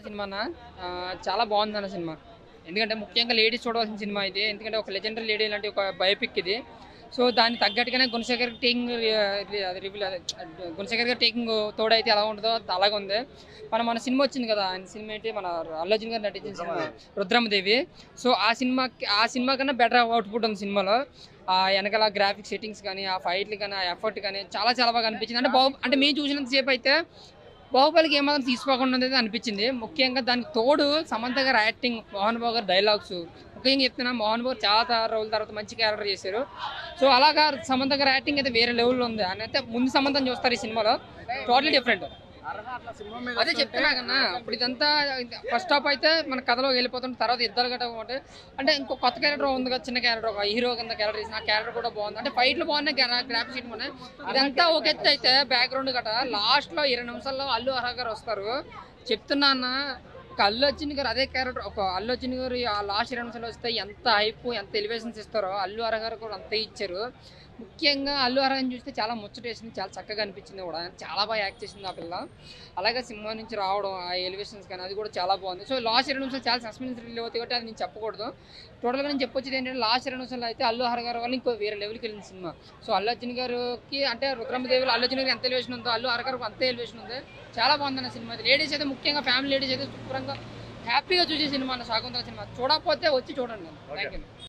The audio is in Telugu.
సినిమా అన్న ఆ, చాలా బాగుంది అన్న సినిమా ఎందుకంటే ముఖ్యంగా లేడీస్ చూడవలసిన సినిమా ఇది ఎందుకంటే ఒక లెజెండరీ లేడీ లాంటి ఒక బయోపిక్ ఇది సో దాన్ని తగ్గట్టుగానే గుణశేఖర్ టేకింగ్ రివ్యూ గుణశేఖర్ గారు టేకింగ్ తోడైతే ఎలా ఉంటుందో అలాగే ఉంది మన మన సినిమా వచ్చింది కదా ఆయన సినిమా ఏంటి మన అల్లర్జున్ గారు నటించిన సినిమా రుద్రమదేవి సో ఆ సినిమా ఆ సినిమా కన్నా బెటర్ అవుట్పుట్ ఉంది సినిమాలో ఆ వెనకాల గ్రాఫిక్ సెట్టింగ్స్ కానీ ఆ ఫైట్లు కానీ ఆ ఎఫర్ట్ కానీ చాలా చాలా బాగా అనిపించింది అంటే బాహు అంటే మేము చూసినంత సేపు అయితే బాహుబలికి ఏమాత్రం తీసుకోకుండా ఉండేది అనిపించింది ముఖ్యంగా దానికి తోడు సమంత గారు యాక్టింగ్ మోహన్ బాబు గారు డైలాగ్స్ ముఖ్యంగా చెప్తున్నా మోహన్ బాబు చాలా త- రోజుల తర్వాత మంచి క్యారెక్టర్ చేశారు సో అలాగా సమంత గారు యాక్టింగ్ అయితే వేరే లెవెల్లో ఉంది అని అయితే ముందు సమంతం చూస్తారు ఈ సినిమాలో టోటలీ డిఫరెంట్ అదే చెప్తున్నా కన్నా ఇప్పుడు ఇదంతా ఫస్ట్ హాఫ్ అయితే మన కథలో వెళ్ళిపోతుంది తర్వాత ఇద్దరు గట్ట అంటే అంటే ఇంకో కొత్త క్యారెక్టర్ ఉంది కదా చిన్న క్యారెక్టర్ ఒక హీరో కింద క్యారెక్టర్ చేసిన ఆ క్యారెక్టర్ కూడా బాగుంది అంటే ఫైట్లు బాగున్నాయి గ్రాఫిక్స్ షీట్ బాగున్నాయి ఇదంతా ఒక ఎత్తు అయితే బ్యాక్గ్రౌండ్ గట్ట లాస్ట్ లో ఇరవై నిమిషాల్లో అల్లు అర్హ గారు వస్తారు చెప్తున్నా అన్న ఒక అల్లు అర్జున్ గారు అదే క్యారెక్టర్ ఒక అల్లు అర్జున్ గారు ఆ లాస్ట్ ఇరవై నిమిషాలు వస్తే ఎంత హైప్ ఎంత ఎలివేషన్స్ ఇస్తారో అల్లు అర్హ గారు కూడా అంతే ఇచ్చారు ముఖ్యంగా అల్లు అర్హని చూస్తే చాలా ముచ్చటేసింది చాలా చక్కగా అనిపించింది కూడా చాలా బాగా యాక్ట్ చేసింది ఆ పిల్ల అలాగే సింహం నుంచి రావడం ఆ ఎలివేషన్స్ కానీ అది కూడా చాలా బాగుంది సో లాస్ట్ ఇరవై నిమిషాలు చాలా సస్పెన్స్ రిలీవ్ అవుతాయి కాబట్టి అది నేను చెప్పకూడదు టోటల్గా నేను చెప్పొచ్చేది ఏంటంటే లాస్ట్ ఇరవై నిమిషాలు అయితే అల్లు హర్ గారు వల్ల ఇంకో వేరే లెవెల్కి వెళ్ళింది సినిమా సో అల్లు అర్జున్ గారికి అంటే రుద్రమదేవిలో అల్లు అర్జున్ గారికి ఎంత ఎలివేషన్ ఉందో అల్లు హర్ గారికి అంతే ఎలివేషన్ ఉంది చాలా బాగుందన్న సినిమా లేడీస్ అయితే ముఖ్యంగా ఫ్యామిలీ లేడీస్ అయితే శుభ్రంగా హ్యాపీగా చూసే సినిమా అన్న శాకుంతల సినిమా చూడకపోతే వచ్చి చూడండి థ్యాంక్ యూ